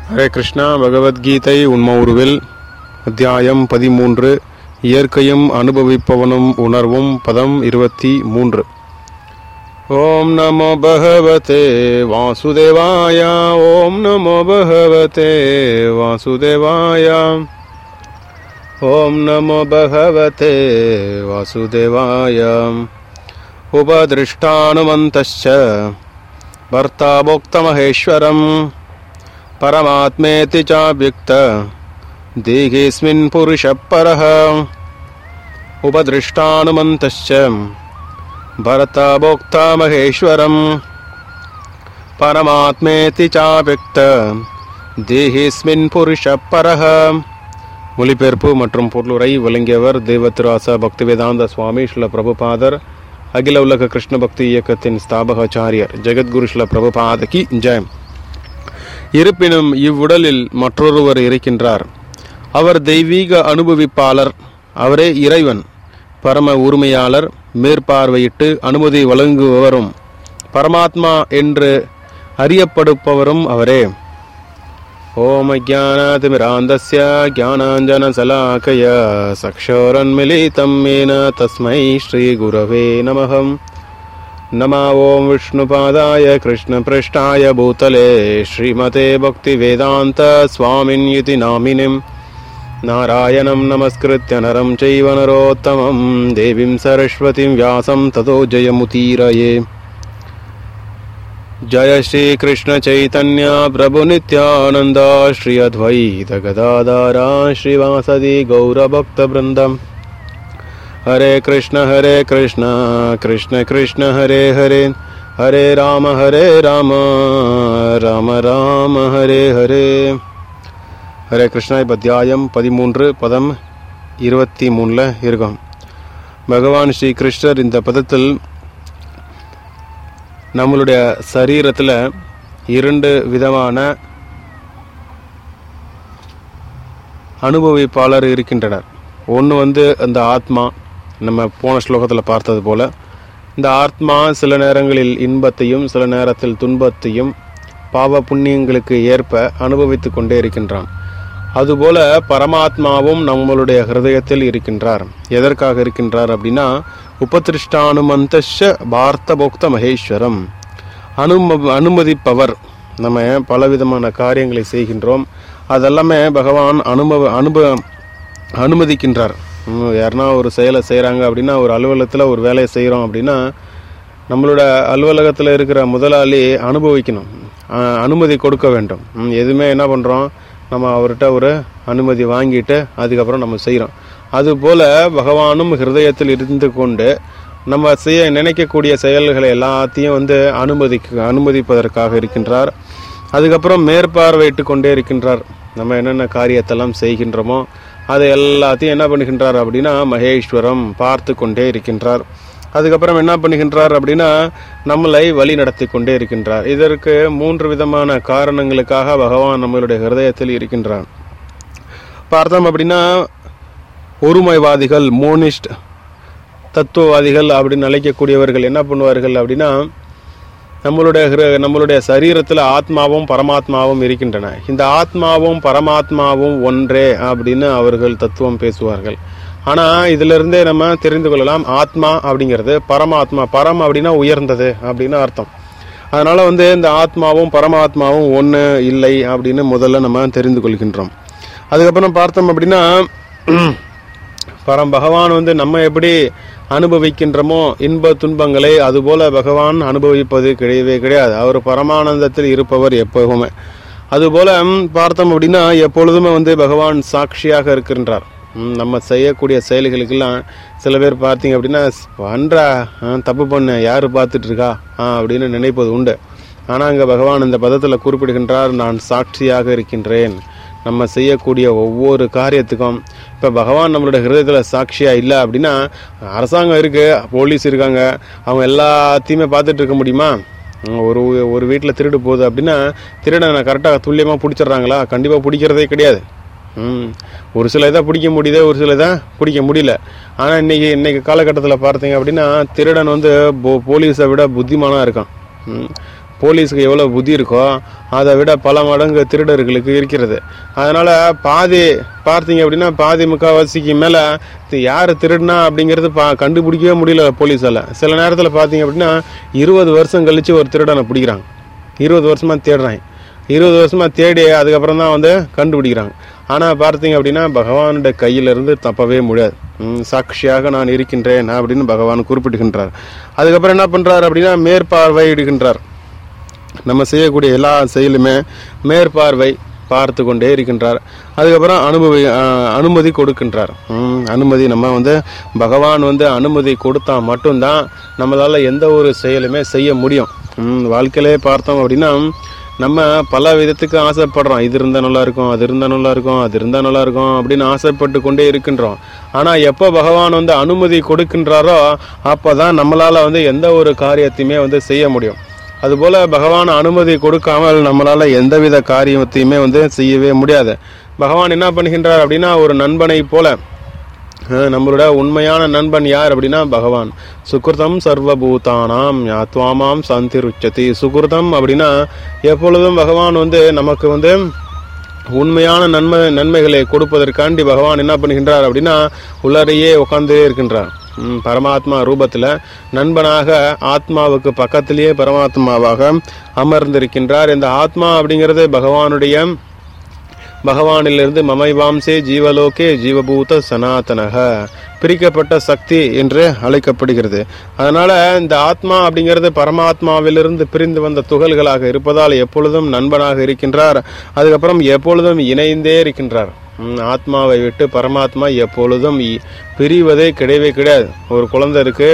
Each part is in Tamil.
ஹரே கிருஷ்ணா பகவத்கீதை உண்ம உருவில் அத்தியாயம் பதிமூன்று இயற்கையும் அனுபவிப்பவனும் உணர்வும் பதம் இருபத்தி மூன்று ஓம் நமோ பகவதே வாசுதேவாய ஓம் நமோ பகவதே வாசுதேவாய ஓம் நமோ பகவதே வாசுதேவாய उपदृष्टानुमन्तश्च भर्ता भोक्तमहेश्वरम् परमात्मेति चाव्युक्त देहेऽस्मिन् पुरुषः परः उपदृष्टानुमन्तश्च भर्ता भोक्ता महेश्वरम् பரமாத்மேதி சாபியக்த தேஹேஸ்மின் புருஷ பரஹ மொழிபெயர்ப்பு மற்றும் பொருளுரை வழங்கியவர் தேவத்ராச பக்திவேதாந்த சுவாமி ஸ்ரீல பிரபுபாதர் அகில உலக கிருஷ்ண பக்தி இயக்கத்தின் ஸ்தாபகாச்சாரியர் ஜெகத்குரு ஸ்ரீல பிரபுபாதகி ஜெயம் இருப்பினும் இவ்வுடலில் மற்றொருவர் இருக்கின்றார் அவர் தெய்வீக அனுபவிப்பாளர் அவரே இறைவன் பரம உரிமையாளர் மேற்பார்வையிட்டு அனுமதி வழங்குபவரும் பரமாத்மா என்று அறியப்படுப்பவரும் அவரே ஓம் அஜானாதிமிராந்தஸ்ய ज्ञानाञ्जनशलाकय सक्षोरन्मिलितं येन तस्मै श्रीगुरवे नमः नमा ॐ विष्णुपादाय कृष्णपृष्ठाय भूतले श्रीमते भक्तिवेदान्तस्वामिन्यति नामिनिम् नारायणं नमस्कृत्य नरं चैव नरोत्तमं देवीं सरस्वतीं व्यासं ततो जयमुतीरये जय श्री कृष्ण चैतन्य प्रभु नित्यानंद श्री अद्वैत गदाधारा श्रीवासदि गौरभक्त वृंदम हरे कृष्ण हरे कृष्ण कृष्ण कृष्ण हरे हरे हरे राम हरे राम राम राम हरे हरे ஹரே கிருஷ்ணா இப்போ அத்தியாயம் பதிமூன்று பதம் இருபத்தி மூணில் இருக்கும் பகவான் ஸ்ரீ கிருஷ்ணர் இந்த பதத்தில் நம்மளுடைய சரீரத்தில் இரண்டு விதமான அனுபவிப்பாளர் இருக்கின்றனர் ஒன்று வந்து அந்த ஆத்மா நம்ம போன ஸ்லோகத்தில் பார்த்தது போல இந்த ஆத்மா சில நேரங்களில் இன்பத்தையும் சில நேரத்தில் துன்பத்தையும் பாவ புண்ணியங்களுக்கு ஏற்ப அனுபவித்து கொண்டே இருக்கின்றான் அதுபோல பரமாத்மாவும் நம்மளுடைய ஹிருதயத்தில் இருக்கின்றார் எதற்காக இருக்கின்றார் அப்படின்னா உபதிருஷ்டானுமந்தஷ பார்த்த போக்த மகேஸ்வரம் அனும அனுமதிப்பவர் நம்ம பலவிதமான காரியங்களை செய்கின்றோம் அதெல்லாமே பகவான் அனுபவ அனுப அனுமதிக்கின்றார் ம், யாருன்னா ஒரு செயலை செய்கிறாங்க அப்படின்னா ஒரு அலுவலகத்தில் ஒரு வேலையை செய்கிறோம் அப்படின்னா நம்மளோட அலுவலகத்தில் இருக்கிற முதலாளி அனுபவிக்கணும் அஹ், அனுமதி கொடுக்க வேண்டும் ம், எதுவுமே என்ன பண்ணுறோம் நம்ம அவர்கிட்ட ஒரு அனுமதி வாங்கிட்டு அதுக்கப்புறம் நம்ம செய்கிறோம் அதுபோல பகவானும் ஹிருதயத்தில் இருந்து கொண்டு நம்ம செய்ய நினைக்கக்கூடிய செயல்களை எல்லாத்தையும் வந்து அனுமதிக்க அனுமதிப்பதற்காக இருக்கின்றார் அதுக்கப்புறம் மேற்பார்வையிட்டு கொண்டே இருக்கின்றார் நம்ம என்னென்ன காரியத்தெல்லாம் செய்கின்றோமோ அதை எல்லாத்தையும் என்ன பண்ணுகின்றார் அப்படின்னா மகேஸ்வரம் பார்த்து கொண்டே இருக்கின்றார் அதுக்கப்புறம் என்ன பண்ணுகின்றார் அப்படின்னா நம்மளை வழி நடத்தி கொண்டே இருக்கின்றார் இதற்கு மூன்று விதமான காரணங்களுக்காக பகவான் நம்மளுடைய ஹிருதயத்தில் இருக்கின்றான் பார்த்தோம் அப்படின்னா ஒருமைவாதிகள் மோனிஸ்ட் தத்துவவாதிகள் அப்படின்னு அழைக்கக்கூடியவர்கள் என்ன பண்ணுவார்கள் அப்படின்னா நம்மளுடைய ஹிரு- நம்மளுடைய சரீரத்தில் ஆத்மாவும் பரமாத்மாவும் இருக்கின்றன இந்த ஆத்மாவும் பரமாத்மாவும் ஒன்றே அப்படின்னு அவர்கள் தத்துவம் பேசுவார்கள் ஆனால் இதிலிருந்தே நம்ம தெரிந்து கொள்ளலாம் ஆத்மா அப்படிங்கிறது பரமாத்மா பரம் அப்படின்னா உயர்ந்தது அப்படின்னு அர்த்தம் அதனால வந்து இந்த ஆத்மாவும் பரமாத்மாவும் ஒன்று இல்லை அப்படின்னு முதல்ல நம்ம தெரிந்து கொள்கின்றோம் அதுக்கப்புறம் பார்த்தோம் அப்படின்னா பரம் பகவான் வந்து நம்ம எப்படி அனுபவிக்கின்றோமோ இன்ப துன்பங்களை அதுபோல பகவான் அனுபவிப்பது கிடையவே கிடையாது அவர் பரமானந்தத்தில் இருப்பவர் எப்பவுமே அதுபோல ம், பார்த்தோம் அப்படின்னா எப்பொழுதுமே வந்து பகவான் சாட்சியாக இருக்கின்றார் ம், நம்ம செய்யக்கூடிய செயல்களுக்கெல்லாம் சில பேர் பார்த்தீங்க அப்படின்னா பண்றா ஆ, தப்பு பண்ண யாரு பார்த்துட்டு இருக்கா ஆ, அப்படின்னு நினைப்பது உண்டு ஆனால் அங்கே பகவான் இந்த பதத்தில் குறிப்பிடுகின்றார் நான் சாட்சியாக இருக்கின்றேன் நம்ம செய்யக்கூடிய ஒவ்வொரு காரியத்துக்கும் இப்போ பகவான் நம்மளோட ஹிருதயத்தில் சாட்சியாக இல்லை அப்படின்னா அரசாங்கம் இருக்குது போலீஸ் இருக்காங்க அவங்க எல்லாத்தையுமே பார்த்துட்டு இருக்க முடியுமா உம், ஒரு ஒரு வீட்டில் திருடு போகுது அப்படின்னா திருடனை கரெக்டாக துல்லியமாக பிடிச்சிடுறாங்களா கண்டிப்பாக பிடிக்கிறதே கிடையாது ம் ஒரு சில இதை பிடிக்க முடியுது ஒரு சில இதை பிடிக்க முடியல ஆனால் இன்னைக்கு இன்னைக்கு காலகட்டத்தில் பார்த்தீங்க அப்படின்னா திருடன் வந்து போ- போலீஸை விட புத்திமானாக இருக்கான் ம். போலீஸுக்கு எவ்வளோ புத்தி இருக்கோ அதை விட பல மடங்கு திருடர்களுக்கு இருக்கிறது அதனால பாதி பார்த்தீங்க அப்படின்னா பாதி முக்கால்வாசிக்கு மேலே யார் திருடினா அப்படிங்கிறது பா கண்டுபிடிக்கவே முடியல போலீஸால் சில நேரத்தில் பார்த்தீங்க அப்படின்னா இருபது வருஷம் கழிச்சு ஒரு திருடனை பிடிக்கிறாங்க இருபது வருஷமாக தேடுறாங்க இருபது வருஷமாக தேடி அதுக்கப்புறம் தான் வந்து கண்டுபிடிக்கிறாங்க ஆனால் பார்த்தீங்க அப்படின்னா பகவானுடைய கையிலிருந்து தப்பவே முடியாது ம், சாட்சியாக நான் இருக்கின்றேன் அப்படின்னு பகவான் குறிப்பிடுகின்றார் அதுக்கப்புறம் என்ன பண்ணுறார் அப்படின்னா மேற்பார்வையிடுகின்றார் நம்ம செய்யக்கூடிய எல்லா செயலுமே மேற்பார்வை பார்த்து கொண்டே இருக்கின்றார் அதுக்கப்புறம் அனுபவி அஹ், அனுமதி கொடுக்கின்றார் ம், அனுமதி நம்ம வந்து பகவான் வந்து அனுமதி கொடுத்தா மட்டும்தான் நம்மளால எந்த ஒரு செயலுமே செய்ய முடியும் ம், வாழ்க்கையிலே பார்த்தோம் அப்படின்னா நம்ம பல விதத்துக்கு ஆசைப்படுறோம் இது இருந்தால் நல்லா இருக்கும் அது இருந்தால் நல்லா இருக்கும் அது இருந்தால் நல்லா இருக்கும் அப்படின்னு ஆசைப்பட்டு கொண்டே இருக்கின்றோம் ஆனால் எப்போ பகவான் வந்து அனுமதி கொடுக்கின்றாரோ அப்போ தான் நம்மளால் வந்து எந்த ஒரு காரியத்தையுமே வந்து செய்ய முடியும் அதுபோல பகவான் அனுமதி கொடுக்காமல் நம்மளால எந்தவித காரியத்தையுமே வந்து செய்யவே முடியாது பகவான் என்ன பண்ணுகின்றார் அப்படின்னா ஒரு நண்பனை போல அஹ், நம்மளோட உண்மையான நண்பன் யார் அப்படின்னா பகவான் சுகிருதம் சர்வபூதானாம் யாத்வாமாம் சந்திருச்சதி சுகிருதம் அப்படின்னா எப்பொழுதும் பகவான் வந்து நமக்கு வந்து உண்மையான நன்மை நன்மைகளை கொடுப்பதற்காண்டி பகவான் என்ன பண்ணுகின்றார் அப்படின்னா உள்ளறையே உட்கார்ந்தே இருக்கின்றார் ம், பரமாத்மா ரூபத்தில் நண்பனாக ஆத்மாவுக்கு பக்கத்திலேயே பரமாத்மாவாக அமர்ந்திருக்கின்றார் இந்த ஆத்மா அப்படிங்கிறது பகவானுடைய பகவானிலிருந்து மமைவாம்சே ஜீவலோகே ஜீவபூத சனாதனக பிரிக்கப்பட்ட சக்தி என்று அழைக்கப்படுகிறது அதனால இந்த ஆத்மா அப்படிங்கிறது பரமாத்மாவிலிருந்து பிரிந்து வந்த துகள்களாக இருப்பதால் எப்பொழுதும் நண்பனாக இருக்கின்றார் அதுக்கப்புறம் எப்பொழுதும் இணைந்தே இருக்கின்றார் ம், ஆத்மாவை விட்டு பரமாத்மா எப்பொழுதும் இ- பிரிவதே கிடையவே கிடையாது ஒரு குழந்தை இருக்கு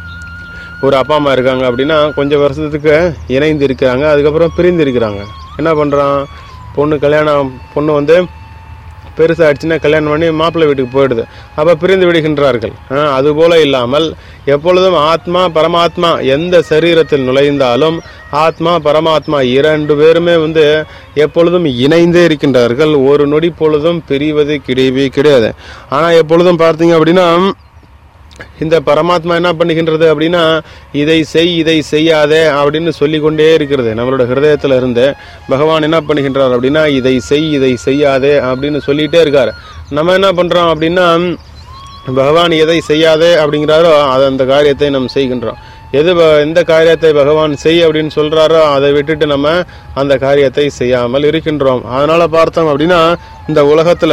ஒரு அப்பா அம்மா இருக்காங்க அப்படின்னா கொஞ்சம் வருஷத்துக்கு இணைந்து இருக்கிறாங்க அதுக்கப்புறம் பிரிந்து இருக்கிறாங்க என்ன பண்ணுறான் பொண்ணு கல்யாணம் பொண்ணு வந்து பெருசாகிடுச்சுன்னா கல்யாணம் பண்ணி மாப்பிள்ளை வீட்டுக்கு போயிடுது அப்போ பிரிந்து விடுகின்றார்கள் ஆ, அதுபோல இல்லாமல் எப்பொழுதும் ஆத்மா பரமாத்மா எந்த சரீரத்தில் நுழைந்தாலும் ஆத்மா பரமாத்மா இரண்டு பேருமே வந்து எப்பொழுதும் இணைந்தே இருக்கின்றார்கள் ஒரு நொடி பொழுதும் பிரிவது கிடையவே கிடையாது ஆனால் எப்பொழுதும் பார்த்தீங்க அப்படின்னா இந்த பரமாத்மா என்ன பண்ணுகின்றது அப்படின்னா இதை செய் இதை செய்யாதே அப்படின்னு சொல்லிக்கொண்டே இருக்கிறது நம்மளோட ஹிருதயத்துல இருந்து பகவான் என்ன பண்ணுகின்றார் அப்படின்னா இதை செய் இதை செய்யாதே அப்படின்னு சொல்லிட்டே இருக்காரு நம்ம என்ன பண்றோம் அப்படின்னா பகவான் எதை செய்யாதே அப்படிங்கிறாரோ அதை அந்த காரியத்தை நம்ம செய்கின்றோம் எது ப- எந்த காரியத்தை பகவான் செய் அப்படின்னு சொல்றாரோ அதை விட்டுட்டு நம்ம அந்த காரியத்தை செய்யாமல் இருக்கின்றோம் அதனால பார்த்தோம் அப்படின்னா இந்த உலகத்துல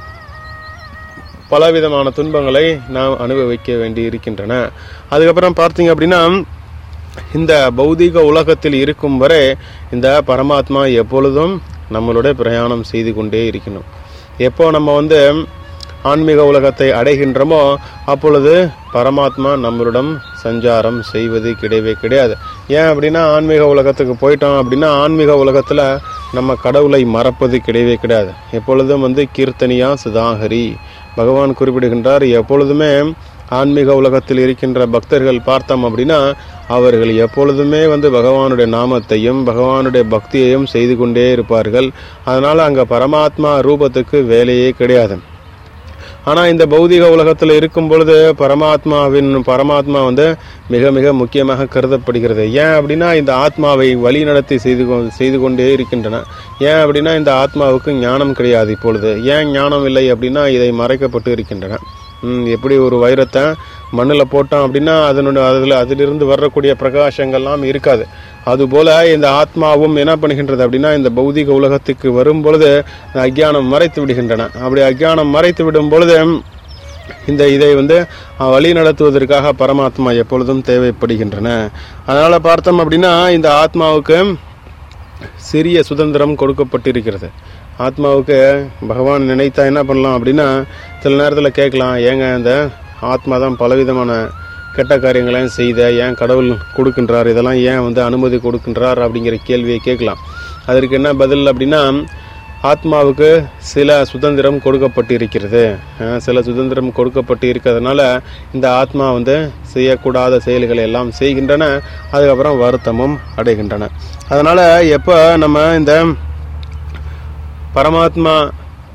பலவிதமான துன்பங்களை நாம் அனுபவிக்க வேண்டி இருக்கின்றன அதுக்கப்புறம் பார்த்தீங்க அப்படின்னா இந்த பௌதீக உலகத்தில் இருக்கும் வரை இந்த பரமாத்மா எப்பொழுதும் நம்மளுடைய பிரயாணம் செய்து கொண்டே இருக்கணும் எப்போ நம்ம வந்து ஆன்மீக உலகத்தை அடைகின்றோமோ அப்பொழுது பரமாத்மா நம்மளிடம் சஞ்சாரம் செய்வது கிடையவே கிடையாது ஏன் அப்படின்னா ஆன்மீக உலகத்துக்கு போயிட்டோம் அப்படின்னா ஆன்மீக உலகத்தில் நம்ம கடவுளை மறப்பது கிடையவே கிடையாது எப்பொழுதும் வந்து கீர்த்தனியா சுதாகரி பகவான் குறிப்பிடுகின்றார் எப்பொழுதுமே ஆன்மீக உலகத்தில் இருக்கின்ற பக்தர்கள் பார்த்தோம் அப்படின்னா அவர்கள் எப்பொழுதுமே வந்து பகவானுடைய நாமத்தையும் பகவானுடைய பக்தியையும் செய்து கொண்டே இருப்பார்கள் அதனால அங்க பரமாத்மா ரூபத்துக்கு வேலையே கிடையாது ஆனா இந்த பௌதிக உலகத்துல இருக்கும் பொழுது பரமாத்மாவின் பரமாத்மா வந்து மிக மிக முக்கியமாக கருதப்படுகிறது ஏன் அப்படின்னா இந்த ஆத்மாவை வழி நடத்தி செய்து கொ- செய்து கொண்டே இருக்கின்றன ஏன் அப்படின்னா இந்த ஆத்மாவுக்கு ஞானம் கிடையாது இப்பொழுது ஏன் ஞானம் இல்லை அப்படின்னா இதை மறைக்கப்பட்டு இருக்கின்றன ம், எப்படி ஒரு வைரத்தை மண்ணில் போட்டோம் அப்படின்னா அதனுடைய அதில் அதிலிருந்து வரக்கூடிய பிரகாசங்கள்லாம் இருக்காது அதுபோல இந்த ஆத்மாவும் என்ன பண்ணுகின்றது அப்படின்னா இந்த பௌதிக உலகத்துக்கு வரும் பொழுது அஜ்ஞானம் மறைத்து விடுகின்றன அப்படி அஜ்ஞானம் மறைத்து விடும் பொழுது இந்த இதை வந்து அஹ், வழி நடத்துவதற்காக பரமாத்மா எப்பொழுதும் தேவைப்படுகின்றன அதனால பார்த்தோம் அப்படின்னா இந்த ஆத்மாவுக்கு சிறிய சுதந்திரம் கொடுக்கப்பட்டிருக்கிறது ஆத்மாவுக்கு பகவான் நினைத்தா என்ன பண்ணலாம் அப்படின்னா சில நேரத்தில் கேட்கலாம் ஏங்க இந்த ஆத்மா தான் பலவிதமான கெட்ட காரியங்களையும் செய்த ஏன் கடவுள் கொடுக்கின்றார் இதெல்லாம் ஏன் வந்து அனுமதி கொடுக்கின்றார் அப்படிங்கிற கேள்வியை கேட்கலாம் அதற்கு என்ன பதில் அப்படின்னா ஆத்மாவுக்கு சில சுதந்திரம் கொடுக்கப்பட்டு இருக்கிறது அஹ் சில சுதந்திரம் கொடுக்கப்பட்டு இருக்கிறதுனால இந்த ஆத்மா வந்து செய்யக்கூடாத செயல்களை எல்லாம் செய்கின்றன அதுக்கப்புறம் வருத்தமும் அடைகின்றன அதனால எப்போ நம்ம இந்த பரமாத்மா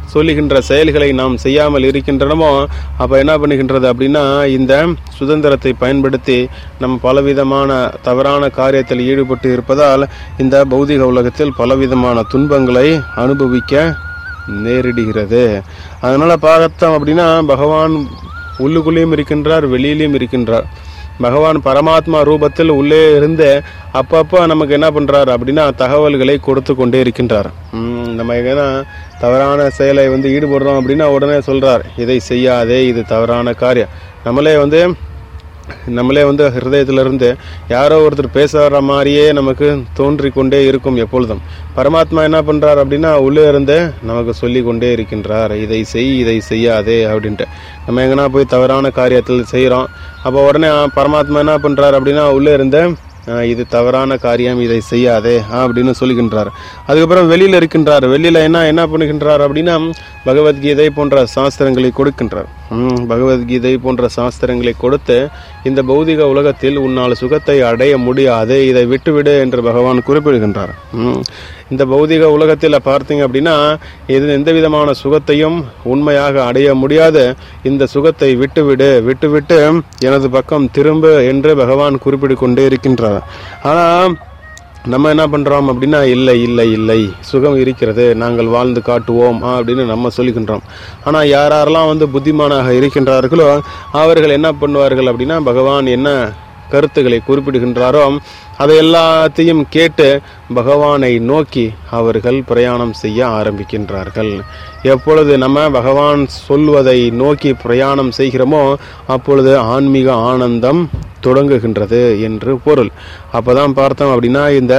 சொல்லுகின்ற செயல்களை நாம் செய்யாமல் இருக்கின்றனமோ அப்ப என்ன பண்ணுகின்றது அப்படின்னா இந்த சுதந்திரத்தை பயன்படுத்தி நம் பலவிதமான தவறான காரியத்தில் ஈடுபட்டு இருப்பதால் இந்த பௌதிக உலகத்தில் பலவிதமான துன்பங்களை அனுபவிக்க நேரிடுகிறது அதனால பார்த்தோம் அப்படின்னா பகவான் உள்ளுக்குள்ளேயும் இருக்கின்றார் வெளியிலையும் இருக்கின்றார் பகவான் பரமாத்மா ரூபத்தில் உள்ளே இருந்து அப்பப்போ நமக்கு என்ன பண்றார் அப்படின்னா தகவல்களை கொடுத்து கொண்டே இருக்கின்றார் உம், நம்ம எங்கன்னா தவறான செயலை வந்து ஈடுபடுறோம் அப்படின்னா உடனே சொல்றார் இதை செய்யாதே இது தவறான காரியம் நம்மளே வந்து நம்மளே வந்து ஹிருதயத்திலிருந்து யாரோ ஒருத்தர் பேசுகிற மாதிரியே நமக்கு தோன்றிக் கொண்டே இருக்கும் எப்பொழுதும் பரமாத்மா என்ன பண்றார் அப்படின்னா உள்ளே இருந்து நமக்கு சொல்லி கொண்டே இருக்கின்றார் இதை செய் இதை செய்யாதே அப்படின்ட்டு நம்ம எங்கன்னா போய் தவறான காரியத்தில் செய்கிறோம் அப்போ உடனே ஆ, பரமாத்மா என்ன பண்றார் அப்படின்னா உள்ளே இருந்து ஆ, இது தவறான காரியம் இதை செய்யாதே ஆ, அப்படின்னு சொல்லுகின்றார் அதுக்கப்புறம் வெளியில இருக்கின்றார் வெளியில என்ன என்ன பண்ணுகின்றார் அப்படின்னா பகவத்கீதை போன்ற சாஸ்திரங்களை கொடுக்கின்றார் ம், பகவத்கீதை போன்ற சாஸ்திரங்களை கொடுத்து இந்த பௌதிக உலகத்தில் உன்னால் சுகத்தை அடைய முடியாது இதை விட்டுவிடு என்று பகவான் குறிப்பிடுகின்றார் ம், இந்த பௌதிக உலகத்தில் பார்த்தீங்க அப்படின்னா இது எந்த விதமான சுகத்தையும் உண்மையாக அடைய முடியாது இந்த சுகத்தை விட்டுவிடு விட்டுவிட்டு எனது பக்கம் திரும்ப என்று பகவான் குறிப்பிட்டு கொண்டே இருக்கின்றார் ஆனா நம்ம என்ன பண்றோம் அப்படின்னா இல்லை இல்லை இல்லை சுகம் இருக்கிறது நாங்கள் வாழ்ந்து காட்டுவோம் ஆ, அப்படின்னு நம்ம சொல்லுகின்றோம் ஆனா யார் யாரெல்லாம் வந்து புத்திமானாக இருக்கின்றார்களோ அவர்கள் என்ன பண்ணுவார்கள் அப்படின்னா பகவான் என்ன கருத்துக்களை குறிப்பிடுகின்றாரோ அதை எல்லாத்தையும் கேட்டு பகவானை நோக்கி அவர்கள் பிரயாணம் செய்ய ஆரம்பிக்கின்றார்கள் எப்பொழுது நம்ம பகவான் சொல்வதை நோக்கி பிரயாணம் செய்கிறோமோ அப்பொழுது ஆன்மீக ஆனந்தம் தொடங்குகின்றது என்று பொருள் அப்பதான் பார்த்தோம் அப்படின்னா இந்த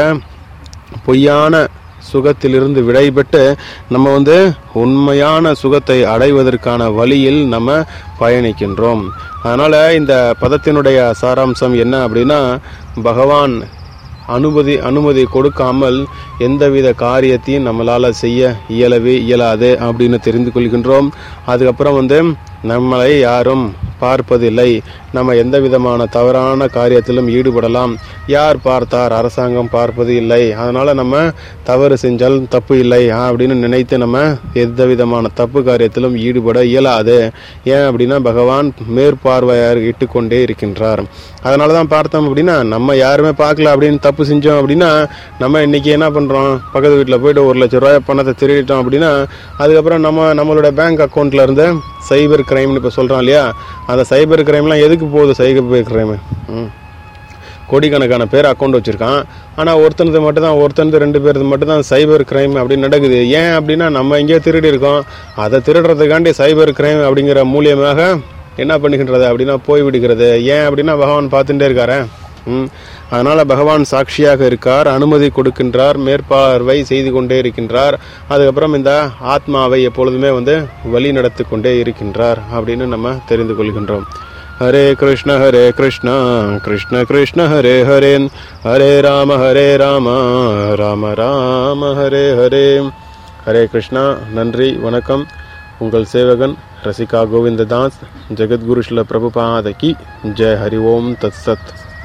பொய்யான சுகத்திலிருந்து விடைபெற்று நம்ம வந்து உண்மையான சுகத்தை அடைவதற்கான வழியில் நம்ம பயணிக்கின்றோம் அதனால இந்த பதத்தினுடைய சாராம்சம் என்ன அப்படின்னா பகவான் அனுமதி அனுமதி கொடுக்காமல் எந்தவித காரியத்தையும் நம்மளால செய்ய இயலவே இயலாது அப்படின்னு தெரிந்து கொள்கின்றோம் அதுக்கப்புறம் வந்து நம்மளை யாரும் பார்ப்பதில்லை நம்ம எந்த விதமான தவறான காரியத்திலும் ஈடுபடலாம் யார் பார்த்தார் அரசாங்கம் பார்ப்பது இல்லை அதனால நம்ம தவறு செஞ்சால் தப்பு இல்லை ஆ, அப்படின்னு நினைத்து நம்ம எந்த விதமான தப்பு காரியத்திலும் ஈடுபட இயலாது ஏன் அப்படின்னா பகவான் மேற்பார்வையார் இட்டுக்கொண்டே இருக்கின்றார் அதனால தான் பார்த்தோம் அப்படின்னா நம்ம யாருமே பார்க்கல அப்படின்னு தப்பு செஞ்சோம் அப்படின்னா நம்ம இன்னைக்கு என்ன பண்றோம் பக்கத்து வீட்டில் போயிட்டு ஒரு லட்சம் ரூபாய் பணத்தை திருடிட்டோம் அப்படின்னா அதுக்கப்புறம் நம்ம நம்மளோட பேங்க் அக்கௌண்ட்ல இருந்து சைபர் கிரைம்னு இப்போ சொல்றோம் இல்லையா அந்த சைபர் கிரைம்லாம் எதுக்கு போகுது சைபர் கிரைம் ம் கோடிக்கணக்கான பேர் அக்கௌண்ட் வச்சிருக்கான் ஆனால் ஒருத்தனது மட்டும் தான் ஒருத்தனது ரெண்டு பேருக்கு மட்டும் தான் சைபர் கிரைம் அப்படின்னு நடக்குது ஏன் அப்படின்னா நம்ம எங்கேயோ திருடி இருக்கோம் அதை திருடுறதுக்காண்டி சைபர் கிரைம் அப்படிங்கிற மூலியமாக என்ன பண்ணுகின்றது அப்படின்னா போய் விடுகிறது ஏன் அப்படின்னா பகவான் பார்த்துட்டே இருக்காரே ம் அதனால பகவான் சாட்சியாக இருக்கார் அனுமதி கொடுக்கின்றார் மேற்பார்வை செய்து கொண்டே இருக்கின்றார் அதுக்கப்புறம் இந்த ஆத்மாவை எப்பொழுதுமே வந்து வழி நடத்தி கொண்டே இருக்கின்றார் அப்படின்னு நம்ம தெரிந்து கொள்கின்றோம் ஹரே கிருஷ்ண ஹரே கிருஷ்ண கிருஷ்ண கிருஷ்ண ஹரே ஹரே ஹரே ராம ஹரே ராம ராம ராம ஹரே ஹரே ஹரே கிருஷ்ணா நன்றி வணக்கம் உங்கள் சேவகன் ரசிகா கோவிந்ததாஸ் ஜெகத்குரு ஸ்ல பிரபுபாத கி ஜெய் ஹரி ஓம் தத் சத்